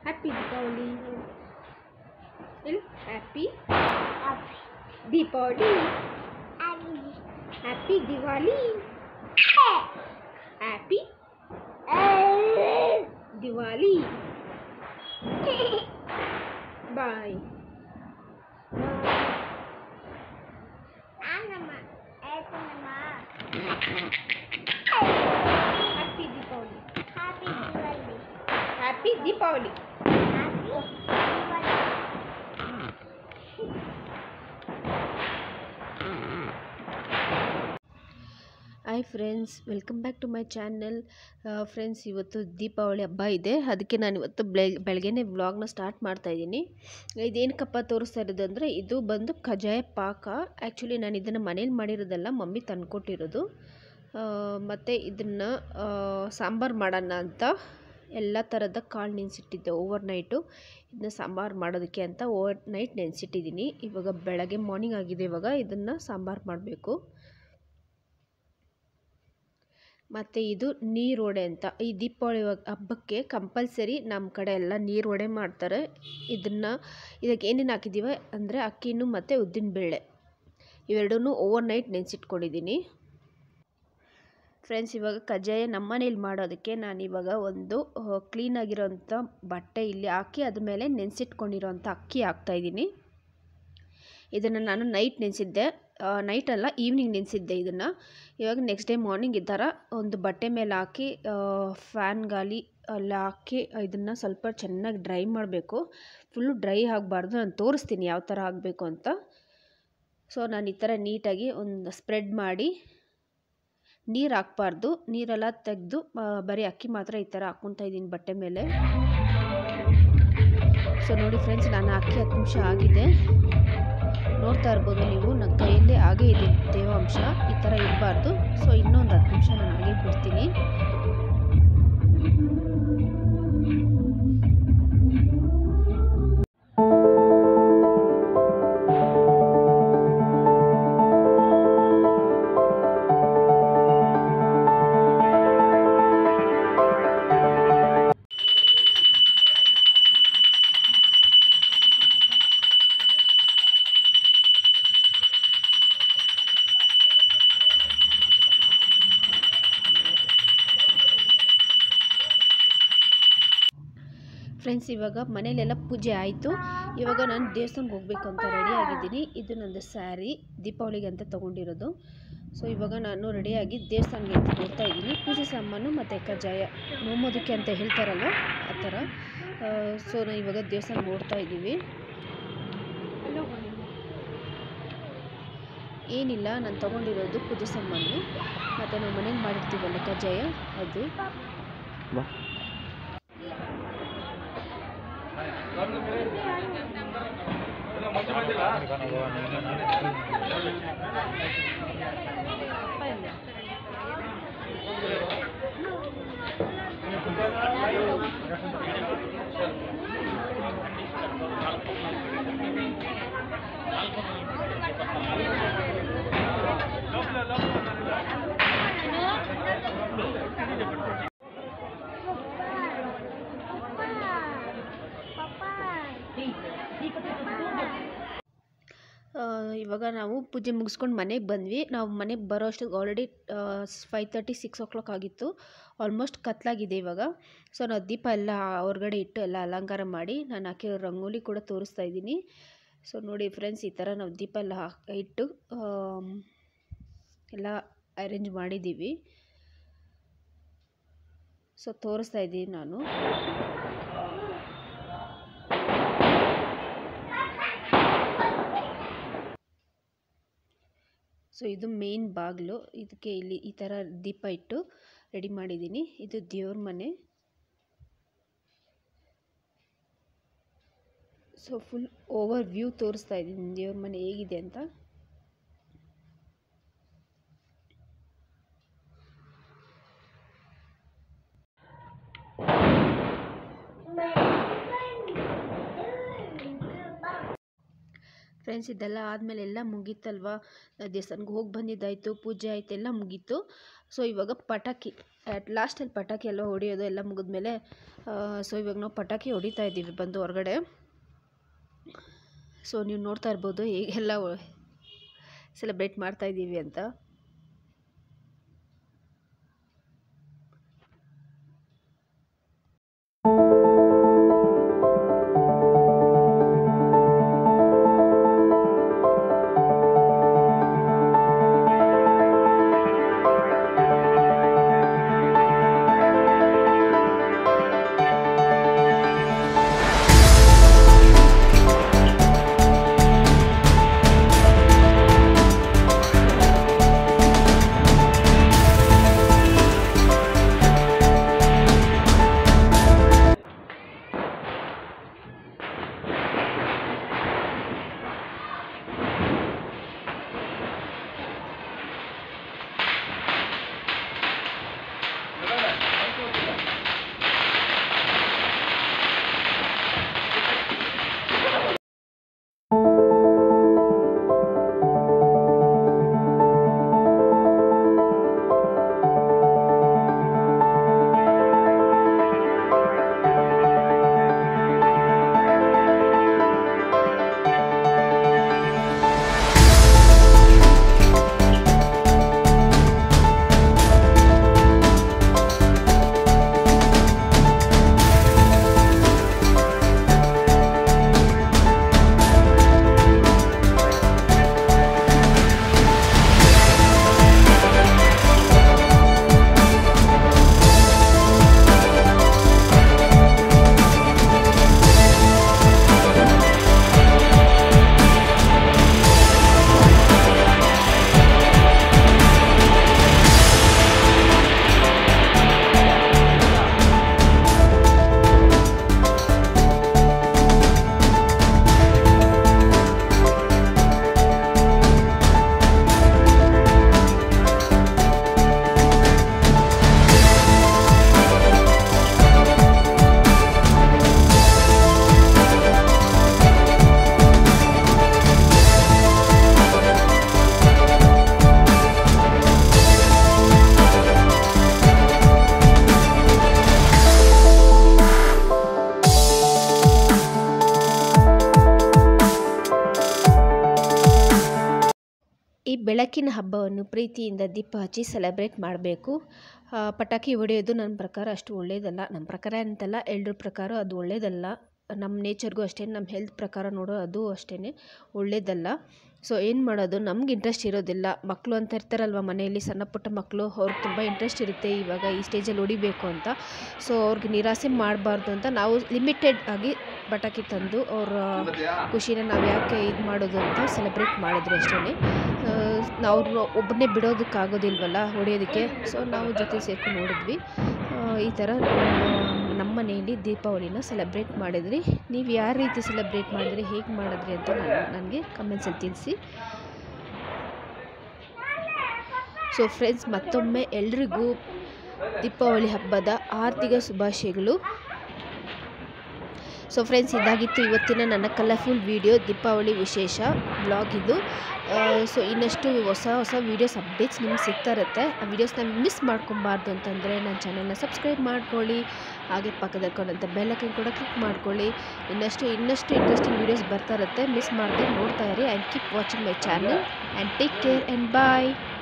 happy Deepavali ಹೇಳು happy Deepavali happy Diwali happy Diwali bye happy Deepavali happy Deepavali hi friends welcome back to my channel friends ಇವತ್ತು ದೀಪಾವಳಿ ಹಬ್ಬ ಇದೆ ಅದಕ್ಕೆ ನಾನು ಇವತ್ತು ಬೆಳಗ್ಗೆ ಬೆಳಗ್ಗೆನೇ ವ್ಲಾಗ್ನ ಸ್ಟಾರ್ಟ್ ಮಾಡ್ತಾ ಇದ್ದೀನಿ ಇದೇನಕ್ಕಪ್ಪ ತೋರಿಸ್ತಾ ಇರೋದು ಅಂದರೆ ಇದು ಬಂದು ಕಜಾಯ ಪಾಕ ಆ್ಯಕ್ಚುಲಿ ನಾನು ಇದನ್ನು ಮನೇಲಿ ಮಾಡಿರೋದಲ್ಲ ಮಮ್ಮಿ ತಂದ್ಕೊಟ್ಟಿರೋದು ಮತ್ತು ಇದನ್ನು ಸಾಂಬಾರು ಮಾಡೋಣ ಅಂತ ಎಲ್ಲ ಥರದ ಕಾಳು ನೆನೆಸಿಟ್ಟಿದ್ದೆ ಓವರ್ ನೈಟು ಇದನ್ನ ಸಾಂಬಾರು ಮಾಡೋದಕ್ಕೆ ಅಂತ ಓವರ್ ನೈಟ್ ನೆನೆಸಿಟ್ಟಿದ್ದೀನಿ ಇವಾಗ ಬೆಳಗ್ಗೆ ಮಾರ್ನಿಂಗ್ ಆಗಿದೆ ಇವಾಗ ಇದನ್ನು ಸಾಂಬಾರು ಮಾಡಬೇಕು ಮತ್ತು ಇದು ನೀರೊಡೆ ಅಂತ ಈ ದೀಪಾವಳಿ ಹಬ್ಬಕ್ಕೆ ಕಂಪಲ್ಸರಿ ನಮ್ಮ ಕಡೆ ಎಲ್ಲ ನೀರೊಡೆ ಮಾಡ್ತಾರೆ ಇದನ್ನು ಇದಕ್ಕೆ ಏನೇನು ಹಾಕಿದ್ದೀವಿ ಅಂದರೆ ಅಕ್ಕಿನೂ ಮತ್ತು ಉದ್ದಿನಬೇಳೆ ಇವೆರಡೂ ಓವರ್ ನೈಟ್ ನೆನೆಸಿಟ್ಕೊಂಡಿದ್ದೀನಿ ಫ್ರೆಂಡ್ಸ್ ಇವಾಗ ಕಜ್ಜಾಯ ನಮ್ಮ ಮನೇಲಿ ಮಾಡೋದಕ್ಕೆ ನಾನು ಇವಾಗ ಒಂದು ಕ್ಲೀನಾಗಿರೋಂಥ ಬಟ್ಟೆ ಇಲ್ಲಿ ಹಾಕಿ ಅದ್ರ ಮೇಲೆ ನೆನೆಸಿಟ್ಕೊಂಡಿರೋಂಥ ಅಕ್ಕಿ ಹಾಕ್ತಾಯಿದ್ದೀನಿ ಇದನ್ನು ನಾನು ನೈಟ್ ನೆನೆಸಿದ್ದೆ ನೈಟ್ ಅಲ್ಲ ಈವ್ನಿಂಗ್ ನೆನೆಸಿದ್ದೆ ಇದನ್ನು ಇವಾಗ ನೆಕ್ಸ್ಟ್ ಡೇ ಮಾರ್ನಿಂಗ್ ಈ ಥರ ಒಂದು ಬಟ್ಟೆ ಮೇಲೆ ಹಾಕಿ ಫ್ಯಾನ್ ಗಾಳಿ ಎಲ್ಲ ಹಾಕಿ ಇದನ್ನು ಸ್ವಲ್ಪ ಚೆನ್ನಾಗಿ ಡ್ರೈ ಮಾಡಬೇಕು ಫುಲ್ಲು ಡ್ರೈ ಆಗಬಾರ್ದು ನಾನು ತೋರಿಸ್ತೀನಿ ಯಾವ ಥರ ಆಗಬೇಕು ಅಂತ ಸೊ ನಾನು ಈ ಥರ ನೀಟಾಗಿ ಒಂದು ಸ್ಪ್ರೆಡ್ ಮಾಡಿ ನೀರು ಹಾಕ್ಬಾರ್ದು ನೀರೆಲ್ಲ ತೆಗೆದು ಬರೀ ಅಕ್ಕಿ ಮಾತ್ರ ಈ ಥರ ಹಾಕ್ಕೊತಾ ಇದ್ದೀನಿ ಬಟ್ಟೆ ಮೇಲೆ ಸೊ ನೋಡಿ ಫ್ರೆಂಡ್ಸ್ ನಾನು ಅಕ್ಕಿ ಹತ್ತು ನಿಮಿಷ ಆಗಿದೆ ನೋಡ್ತಾ ಇರ್ಬೋದು ನೀವು ನನ್ನ ಕೈಯಲ್ಲೇ ಹಾಗೇ ಇದೆ ತೇವಾಂಶ ಈ ಥರ ಇರಬಾರ್ದು ಸೊ ಇನ್ನೊಂದು ಹತ್ತು ನಿಮಿಷ ನಾನು ಹಾಗೆ ಬಿಡ್ತೀನಿ ಫ್ರೆಂಡ್ಸ್ ಇವಾಗ ಮನೇಲೆಲ್ಲ ಪೂಜೆ ಆಯಿತು ಇವಾಗ ನಾನು ದೇವಸ್ಥಾನಕ್ಕೆ ಹೋಗ್ಬೇಕು ಅಂತ ರೆಡಿ ಆಗಿದ್ದೀನಿ ಇದು ನಂದು ಸ್ಯಾರಿ ದೀಪಾವಳಿಗೆ ಅಂತ ತೊಗೊಂಡಿರೋದು ಸೊ ಇವಾಗ ನಾನು ರೆಡಿಯಾಗಿ ದೇವಸ್ಥಾನಕ್ಕೆ ಅಂತ ಹೋಗ್ತಾ ಇದ್ದೀನಿ ಪೂಜೆ ಸಾಮಾನು ಮತ್ತು ಕಜ್ಜಾಯ ನೋಮೋದಕ್ಕೆ ಅಂತ ಹೇಳ್ತಾರಲ್ವ ಆ ಥರ ಸೊ ನಾವು ಇವಾಗ ದೇವಸ್ಥಾನಕ್ಕೆ ಓಡ್ತಾ ಇದ್ದೀವಿ ಏನಿಲ್ಲ ನಾನು ತೊಗೊಂಡಿರೋದು ಪೂಜೆ ಸಾಮಾನು ಮತ್ತು ನಾವು ಮನೇಲಿ ಮಾಡಿರ್ತೀವಲ್ಲ ಕಜ್ಜಾಯ ಅದು ಇವಾಗ ನಾವು ಪೂಜೆ ಮುಗಿಸ್ಕೊಂಡು ಮನೆಗೆ ಬಂದ್ವಿ ನಾವು ಮನೆಗೆ ಬರೋ ಅಷ್ಟೊತ್ತಿಗೆ already five thirty six o'clock ಆಗಿತ್ತು ಆಲ್ಮೋಸ್ಟ್ ಕತ್ಲಾಗಿದೆ ಇವಾಗ ಸೊ ನಾವು ದೀಪ ಎಲ್ಲ ಹೊರಗಡೆ ಇಟ್ಟು ಎಲ್ಲ ಅಲಂಕಾರ ಮಾಡಿ ನಾನು ಹಾಕಿರೋ ರಂಗೋಲಿ ಕೂಡ ತೋರಿಸ್ತಾ ಇದ್ದೀನಿ ಸೊ ನೋಡಿ ಫ್ರೆಂಡ್ಸ್ ಈ ಥರ ನಾವು ದೀಪ ಎಲ್ಲ ಇಟ್ಟು ಎಲ್ಲ ಅರೇಂಜ್ ಮಾಡಿದ್ದೀವಿ ಸೊ ತೋರಿಸ್ತಾ ಇದ್ದೀನಿ ನಾನು ಸೊ ಇದು ಮೇನ್ ಬಾಗಿಲು ಇದಕ್ಕೆ ಇಲ್ಲಿ ಈ ಥರ ದೀಪ ಇಟ್ಟು ರೆಡಿ ಮಾಡಿದ್ದೀನಿ ಇದು ದೇವ್ರ ಮನೆ ಸೊ ಫುಲ್ ಓವರ್ ವ್ಯೂ ತೋರಿಸ್ತಾ ಇದ್ದೀನಿ ದೇವ್ರ ಮನೆ ಹೇಗಿದೆ ಅಂತ ಫ್ರೆಂಡ್ಸ್ ಇದೆಲ್ಲ ಆದಮೇಲೆ ಎಲ್ಲ ಮುಗೀತಲ್ವ ದೇವಸ್ಥಾನಕ್ಕೆ ಹೋಗಿ ಬಂದಿದ್ದಾಯಿತು ಪೂಜೆ ಆಯಿತು ಎಲ್ಲ ಮುಗೀತು ಸೊ ಇವಾಗ ಪಟಾಕಿ ಅಟ್ ಲಾಸ್ಟಲ್ಲಿ ಪಟಾಕಿ ಎಲ್ಲ ಹೊಡಿಯೋದು ಎಲ್ಲ ಮುಗಿದ್ಮೇಲೆ ಸೊ ಇವಾಗ ನಾವು ಪಟಾಕಿ ಹೊಡಿತಾ ಇದ್ದೀವಿ ಬಂದು ಹೊರಗಡೆ ಸೊ ನೀವು ನೋಡ್ತಾ ಇರ್ಬೋದು ಹೇಗೆಲ್ಲ ಸೆಲೆಬ್ರೇಟ್ ಮಾಡ್ತಾ ಇದ್ದೀವಿ ಅಂತ ಈ ಬೆಳಕಿನ ಹಬ್ಬವನ್ನು ಪ್ರೀತಿಯಿಂದ ದೀಪ ಹಚ್ಚಿ ಸೆಲೆಬ್ರೇಟ್ ಮಾಡಬೇಕು ಪಟಾಕಿ ಹೊಡೆಯೋದು ನನ್ನ ಪ್ರಕಾರ ಅಷ್ಟು ಒಳ್ಳೆಯದಲ್ಲ ನಮ್ಮ ಪ್ರಕಾರ ಅಂತಲ್ಲ ಎಲ್ರ ಪ್ರಕಾರ ಅದು ಒಳ್ಳೆಯದಲ್ಲ ನಮ್ಮ ನೇಚರ್ಗೂ ಅಷ್ಟೇ ನಮ್ಮ ಹೆಲ್ತ್ ಪ್ರಕಾರ ನೋಡೋ ಅದು ಅಷ್ಟೇ ಒಳ್ಳೆಯದಲ್ಲ ಸೊ ಏನು ಮಾಡೋದು ನಮ್ಗೆ ಇಂಟ್ರೆಸ್ಟ್ ಇರೋದಿಲ್ಲ ಮಕ್ಕಳು ಅಂತ ಇರ್ತಾರಲ್ವ ಮನೆಯಲ್ಲಿ ಸಣ್ಣ ಪುಟ್ಟ ಮಕ್ಕಳು ಅವ್ರಿಗೆ ತುಂಬ ಇಂಟ್ರೆಸ್ಟ್ ಇರುತ್ತೆ ಇವಾಗ ಈ ಸ್ಟೇಜಲ್ಲಿ ಹೊಡಿಬೇಕು ಅಂತ ಸೊ ಅವ್ರಿಗೆ ನಿರಾಸೆ ಮಾಡಬಾರ್ದು ಅಂತ ನಾವು ಲಿಮಿಟೆಡ್ ಆಗಿ ಪಟಾಕಿ ತಂದು ಅವ್ರ ಖುಷಿನ ನಾವು ಯಾಕೆ ಇದು ಮಾಡೋದು ಅಂತ ಸೆಲೆಬ್ರೇಟ್ ಮಾಡಿದ್ರು ಅಷ್ಟೇ ನಾವು ಒಬ್ಬನೇ ಬಿಡೋದಕ್ಕಾಗೋದಿಲ್ವಲ್ಲ ಹೊಡೆಯೋದಕ್ಕೆ ಸೊ ನಾವು ಜೊತೆ ಸೇರ್ಕೊಂಡು ನೋಡಿದ್ವಿ ಆ, ಈ ಥರ ನಮ್ಮ ಮನೆಯಲ್ಲಿ ದೀಪಾವಳಿನ ಸೆಲೆಬ್ರೇಟ್ ಮಾಡಿದ್ರಿ ನೀವು ಯಾವ ರೀತಿ ಸೆಲೆಬ್ರೇಟ್ ಮಾಡಿದ್ರಿ ಹೇಗೆ ಮಾಡಿದ್ರಿ ಅಂತ ನಾನು ನನಗೆ ಕಮೆಂಟ್ಸಲ್ಲಿ ತಿಳಿಸಿ ಸೊ ಫ್ರೆಂಡ್ಸ್ ಮತ್ತೊಮ್ಮೆ ಎಲ್ರಿಗೂ ದೀಪಾವಳಿ ಹಬ್ಬದ ಆರ್ಥಿಕ ಶುಭಾಶಯಗಳು ಸೊ ಫ್ರೆಂಡ್ಸ್ ಇದಾಗಿತ್ತು ಇವತ್ತಿನ ನನ್ನ ಕಲರ್ಫುಲ್ ವಿಡಿಯೋ ದೀಪಾವಳಿ ವಿಶೇಷ ಬ್ಲಾಗ್ ಇದು ಸೊ ಇನ್ನಷ್ಟು ಹೊಸ ಹೊಸ ವೀಡಿಯೋಸ್ ಅಪ್ಡೇಟ್ಸ್ ನಿಮ್ಗೆ ಸಿಗ್ತಾ ಇರುತ್ತೆ ಆ ವೀಡಿಯೋಸ್ನ ಮಿಸ್ ಮಾಡ್ಕೊಬಾರ್ದು ಅಂತಂದರೆ ನನ್ನ ಚಾನಲ್ನ ಸಬ್ಸ್ಕ್ರೈಬ್ ಮಾಡ್ಕೊಳ್ಳಿ ಹಾಗೆ ಪಕ್ಕದಲ್ಲಿ ಕೊಡೋಂಥ ಬೆಲ್ಲೈಕನ್ ಕೂಡ ಕ್ಲಿಕ್ ಮಾಡ್ಕೊಳ್ಳಿ ಇನ್ನಷ್ಟು ಇನ್ನಷ್ಟು ಇಂಟ್ರೆಸ್ಟಿಂಗ್ ವೀಡಿಯೋಸ್ ಬರ್ತಾ ಇರುತ್ತೆ ಮಿಸ್ ಮಾಡದೆ ನೋಡ್ತಾ ಇರಿ and keep watching my channel and take care and bye